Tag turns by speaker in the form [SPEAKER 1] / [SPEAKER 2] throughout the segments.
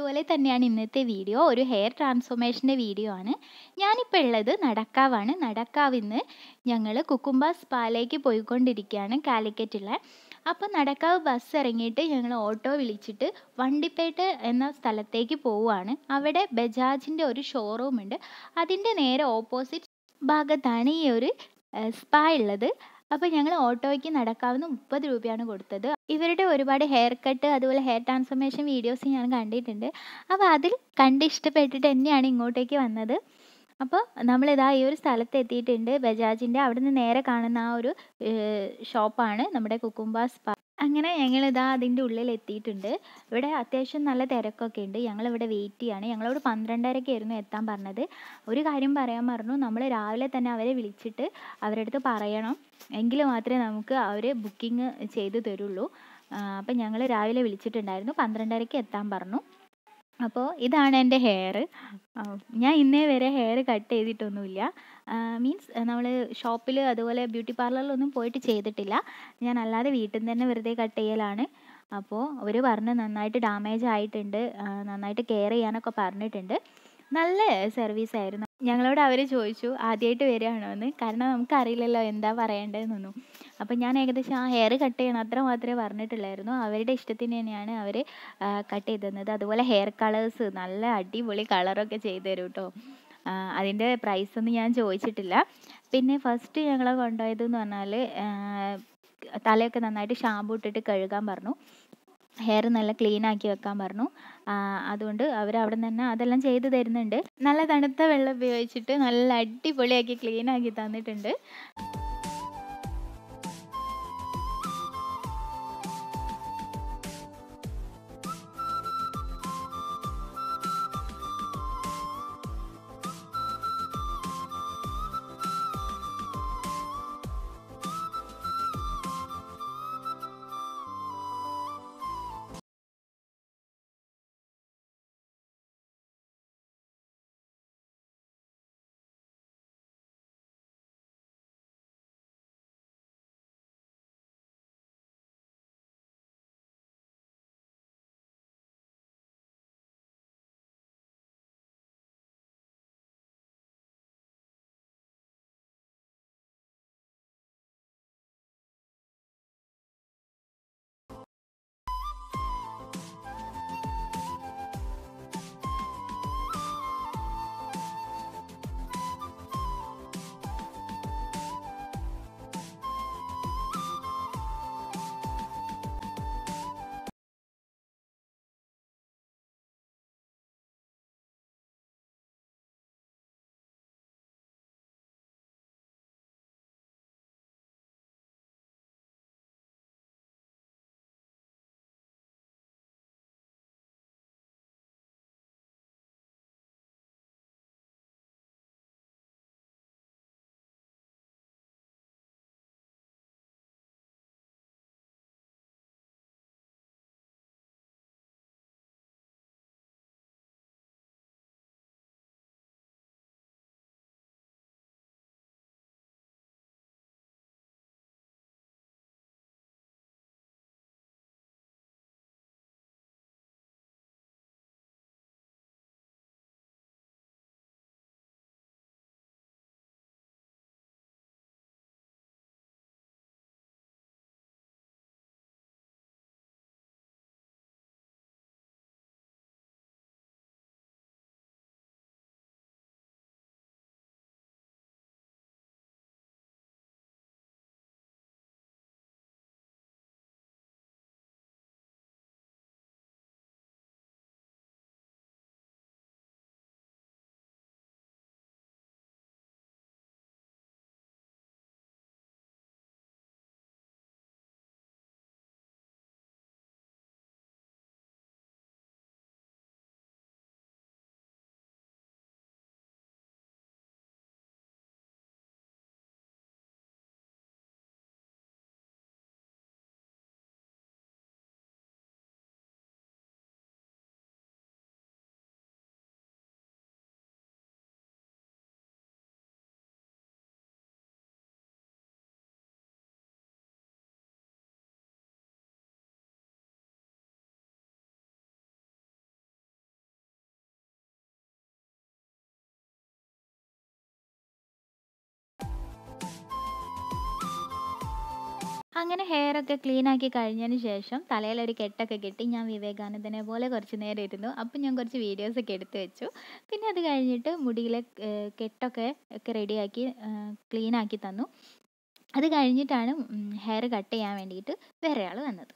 [SPEAKER 1] അതുപോലെ തന്നെയാണ് ഇന്നത്തെ വീഡിയോ ഒരു ഹെയർ ട്രാൻസ്ഫോർമേഷൻ്റെ വീഡിയോ ആണ് ഞാനിപ്പോൾ ഉള്ളത് നടക്കാവാണ് നടക്കാവിൽ നിന്ന് ഞങ്ങൾ കുക്കുംബ സ്പാലേക്ക് പോയിക്കൊണ്ടിരിക്കുകയാണ് കാലിക്കറ്റുള്ള അപ്പോൾ നടക്കാവ് ബസ് ഇറങ്ങിയിട്ട് ഞങ്ങൾ ഓട്ടോ വിളിച്ചിട്ട് വണ്ടിപ്പേട്ട് എന്ന സ്ഥലത്തേക്ക് പോവുകയാണ് അവിടെ ബജാജിൻ്റെ ഒരു ഷോറൂം ഉണ്ട് അതിൻ്റെ നേരെ ഓപ്പോസിറ്റ് ഭാഗത്താണ് ഈ ഒരു സ്പാ ഉള്ളത് അപ്പോൾ ഞങ്ങൾ ഓട്ടോയ്ക്ക് നടക്കാവുന്ന മുപ്പത് രൂപയാണ് കൊടുത്തത് ഇവരുടെ ഒരുപാട് ഹെയർ കട്ട് അതുപോലെ ഹെയർ ട്രാൻസ്ഫോർമേഷൻ വീഡിയോസ് ഞാൻ കണ്ടിട്ടുണ്ട് അപ്പോൾ അതിൽ കണ്ട് ഇഷ്ടപ്പെട്ടിട്ട് തന്നെയാണ് ഇങ്ങോട്ടേക്ക് വന്നത് അപ്പോൾ നമ്മളിതാ ഈ ഒരു സ്ഥലത്ത് എത്തിയിട്ടുണ്ട് ബജാജിൻ്റെ അവിടെ നിന്ന് നേരെ കാണുന്ന ആ ഒരു ഷോപ്പാണ് നമ്മുടെ കുക്കുംബ സ്പാ അങ്ങനെ ഞങ്ങളിതാ അതിൻ്റെ ഉള്ളിൽ എത്തിയിട്ടുണ്ട് ഇവിടെ അത്യാവശ്യം നല്ല തിരക്കൊക്കെ ഉണ്ട് ഞങ്ങളിവിടെ വെയിറ്റ് ചെയ്യാണ് ഞങ്ങളോട് പന്ത്രണ്ടരയ്ക്കായിരുന്നു എത്താൻ പറഞ്ഞത് ഒരു കാര്യം പറയാൻ പറഞ്ഞു നമ്മൾ രാവിലെ തന്നെ അവരെ വിളിച്ചിട്ട് അവരുടെ അടുത്ത് പറയണം എങ്കിൽ മാത്രമേ നമുക്ക് അവർ ബുക്കിംഗ് ചെയ്ത് തരുള്ളൂ അപ്പം ഞങ്ങൾ രാവിലെ വിളിച്ചിട്ടുണ്ടായിരുന്നു പന്ത്രണ്ടരയ്ക്ക് എത്താൻ പറഞ്ഞു അപ്പോൾ ഇതാണ് എൻ്റെ ഹെയർ ഞാൻ ഇന്നേ വരെ ഹെയർ കട്ട് ചെയ്തിട്ടൊന്നുമില്ല മീൻസ് നമ്മൾ ഷോപ്പിൽ അതുപോലെ ബ്യൂട്ടി പാർലറിലൊന്നും പോയിട്ട് ചെയ്തിട്ടില്ല ഞാൻ അല്ലാതെ വീട്ടിൽ നിന്ന് തന്നെ വെറുതെ കട്ട് ചെയ്യലാണ് അപ്പോൾ അവർ പറഞ്ഞ് നന്നായിട്ട് ഡാമേജ് ആയിട്ടുണ്ട് നന്നായിട്ട് കെയർ ചെയ്യാനൊക്കെ പറഞ്ഞിട്ടുണ്ട് നല്ല സർവീസ് ആയിരുന്നു ഞങ്ങളോട് അവർ ചോദിച്ചു ആദ്യമായിട്ട് വരികയാണോ എന്ന് കാരണം നമുക്കറിയില്ലല്ലോ എന്താ പറയേണ്ടതെന്നൊന്നും അപ്പം ഞാൻ ഏകദേശം ആ ഹെയർ കട്ട് ചെയ്യണം അത്ര മാത്രമേ പറഞ്ഞിട്ടുള്ളായിരുന്നു അവരുടെ ഇഷ്ടത്തിന് തന്നെയാണ് അവർ കട്ട് ചെയ്ത് തന്നത് അതുപോലെ ഹെയർ കളേഴ്സ് നല്ല അടിപൊളി കളറൊക്കെ ചെയ്തു തരും കേട്ടോ അതിൻ്റെ പ്രൈസ് ഒന്നും ഞാൻ ചോദിച്ചിട്ടില്ല പിന്നെ ഫസ്റ്റ് ഞങ്ങളെ കൊണ്ടുപോയതെന്ന് പറഞ്ഞാൽ തലയൊക്കെ നന്നായിട്ട് ഷാമ്പു ഇട്ടിട്ട് കഴുകാൻ പറഞ്ഞു ഹെയർ നല്ല ക്ലീൻ ആക്കി വെക്കാൻ പറഞ്ഞു അതുകൊണ്ട് അവർ അവിടെ നിന്ന് തന്നെ അതെല്ലാം ചെയ്തു തരുന്നുണ്ട് നല്ല തണുത്ത വെള്ളം ഉപയോഗിച്ചിട്ട് നല്ല അടിപൊളിയാക്കി ക്ലീൻ ആക്കി തന്നിട്ടുണ്ട് അങ്ങനെ ഹെയറൊക്കെ ക്ലീനാക്കി കഴിഞ്ഞതിന് ശേഷം തലയിലൊരു കെട്ടൊക്കെ കെട്ടി ഞാൻ വിവേകാനന്ദനെ പോലെ കുറച്ച് നേരം ഇരുന്നു അപ്പം ഞാൻ കുറച്ച് വീഡിയോസൊക്കെ എടുത്ത് വെച്ചു പിന്നെ അത് കഴിഞ്ഞിട്ട് മുടിയിലെ കെട്ടൊക്കെ ഒക്കെ റെഡിയാക്കി ക്ലീനാക്കി തന്നു അത് കഴിഞ്ഞിട്ടാണ് ഹെയർ കട്ട് ചെയ്യാൻ വേണ്ടിയിട്ട് വേറെ ആൾ വന്നത്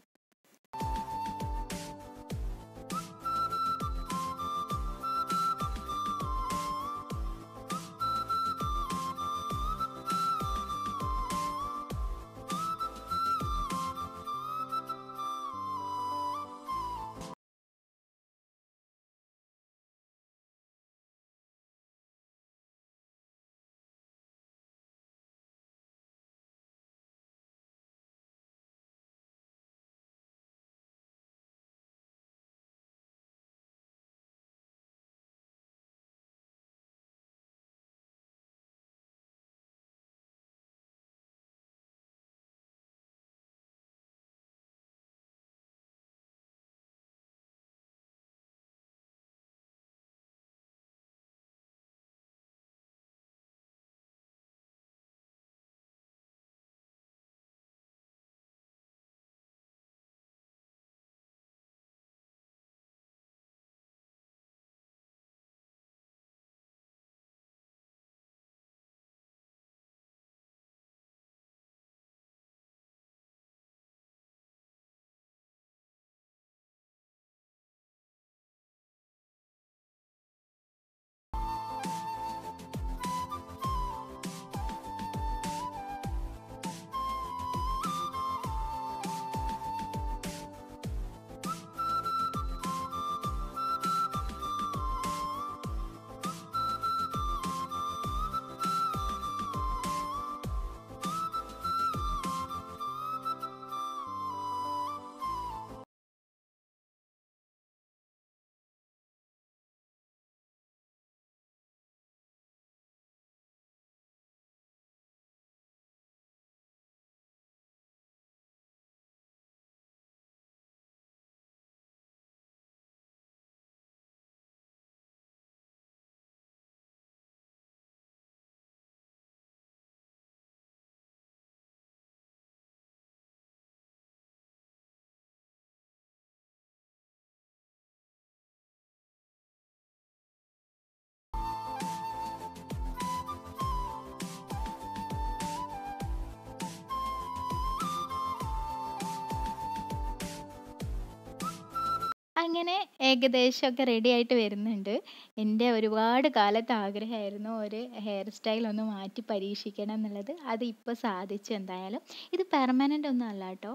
[SPEAKER 1] അങ്ങനെ ഏകദേശമൊക്കെ റെഡി ആയിട്ട് വരുന്നുണ്ട് എൻ്റെ ഒരുപാട് കാലത്തെ ആഗ്രഹമായിരുന്നു ഒരു ഹെയർ സ്റ്റൈൽ ഒന്ന് മാറ്റി പരീക്ഷിക്കണം എന്നുള്ളത് അത് ഇപ്പോൾ സാധിച്ചു എന്തായാലും ഇത് പെർമനൻ്റ് ഒന്നും അല്ല കേട്ടോ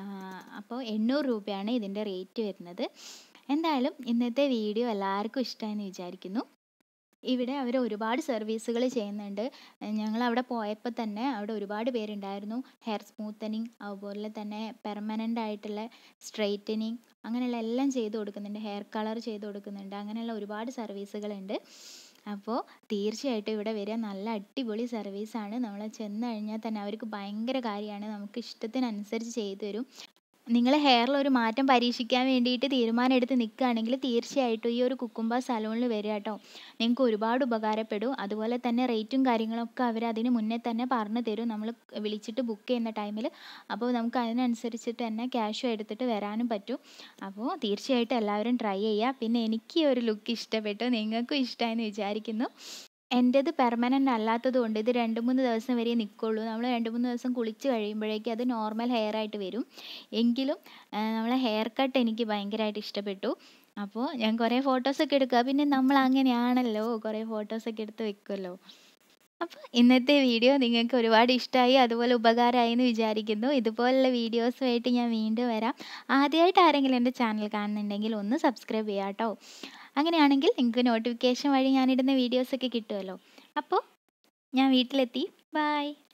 [SPEAKER 1] അപ്പോൾ എണ്ണൂറ് രൂപയാണ് ഇതിൻ്റെ റേറ്റ് വരുന്നത് എന്തായാലും ഇന്നത്തെ വീഡിയോ എല്ലാവർക്കും ഇഷ്ടമായെന്ന് വിചാരിക്കുന്നു ഇവിടെ അവർ ഒരുപാട് സർവീസുകൾ ചെയ്യുന്നുണ്ട് ഞങ്ങൾ അവിടെ പോയപ്പോൾ തന്നെ അവിടെ ഒരുപാട് പേരുണ്ടായിരുന്നു ഹെയർ സ്മൂത്തനിങ് അതുപോലെ തന്നെ പെർമനൻ്റ് ആയിട്ടുള്ള സ്ട്രെയിറ്റനിങ് അങ്ങനെയുള്ള എല്ലാം ചെയ്ത് കൊടുക്കുന്നുണ്ട് ഹെയർ കളർ ചെയ്ത് കൊടുക്കുന്നുണ്ട് അങ്ങനെയുള്ള ഒരുപാട് സർവീസുകളുണ്ട് അപ്പോൾ തീർച്ചയായിട്ടും ഇവിടെ വരിക നല്ല അടിപൊളി സർവീസാണ് നമ്മൾ ചെന്ന് കഴിഞ്ഞാൽ തന്നെ അവർക്ക് ഭയങ്കര കാര്യമാണ് നമുക്ക് ഇഷ്ടത്തിനനുസരിച്ച് ചെയ്തു തരും നിങ്ങൾ ഹെയറിൽ ഒരു മാറ്റം പരീക്ഷിക്കാൻ വേണ്ടിയിട്ട് തീരുമാനം എടുത്ത് നിൽക്കുകയാണെങ്കിൽ തീർച്ചയായിട്ടും ഈ ഒരു കുക്കുംബ സലൂണിൽ വരിക കേട്ടോ നിങ്ങൾക്ക് ഒരുപാട് ഉപകാരപ്പെടും അതുപോലെ തന്നെ റേറ്റും കാര്യങ്ങളൊക്കെ അവർ അതിന് മുന്നേ തന്നെ പറഞ്ഞു തരും നമ്മൾ വിളിച്ചിട്ട് ബുക്ക് ചെയ്യുന്ന ടൈമിൽ അപ്പോൾ നമുക്ക് അതിനനുസരിച്ചിട്ട് തന്നെ ക്യാഷും എടുത്തിട്ട് വരാനും പറ്റും അപ്പോൾ തീർച്ചയായിട്ടും എല്ലാവരും ട്രൈ ചെയ്യുക പിന്നെ എനിക്ക് ഈ ഒരു ലുക്ക് ഇഷ്ടപ്പെട്ടു നിങ്ങൾക്കും ഇഷ്ടമായെന്ന് വിചാരിക്കുന്നു എൻ്റേത് പെർമനൻ്റ് അല്ലാത്തത് കൊണ്ട് ഇത് രണ്ട് മൂന്ന് ദിവസം വരെ നിൽക്കുള്ളൂ നമ്മൾ രണ്ട് മൂന്ന് ദിവസം കുളിച്ച് കഴിയുമ്പോഴേക്കും അത് നോർമൽ ഹെയർ ആയിട്ട് വരും എങ്കിലും നമ്മളെ ഹെയർ കട്ട് എനിക്ക് ഭയങ്കരമായിട്ട് ഇഷ്ടപ്പെട്ടു അപ്പോൾ ഞാൻ കുറേ ഫോട്ടോസൊക്കെ എടുക്കുക പിന്നെ നമ്മൾ അങ്ങനെയാണല്ലോ കുറേ ഫോട്ടോസൊക്കെ എടുത്ത് വെക്കുമല്ലോ അപ്പോൾ ഇന്നത്തെ വീഡിയോ നിങ്ങൾക്ക് ഒരുപാട് ഇഷ്ടമായി അതുപോലെ ഉപകാരമായി എന്ന് വിചാരിക്കുന്നു ഇതുപോലുള്ള വീഡിയോസുമായിട്ട് ഞാൻ വീണ്ടും വരാം ആദ്യമായിട്ട് ആരെങ്കിലും എൻ്റെ ചാനൽ കാണുന്നുണ്ടെങ്കിൽ ഒന്ന് സബ്സ്ക്രൈബ് ചെയ്യാം കേട്ടോ അങ്ങനെയാണെങ്കിൽ നിങ്ങൾക്ക് നോട്ടിഫിക്കേഷൻ വഴി ഞാനിടുന്ന വീഡിയോസൊക്കെ കിട്ടുമല്ലോ അപ്പോൾ ഞാൻ വീട്ടിലെത്തി ബായ്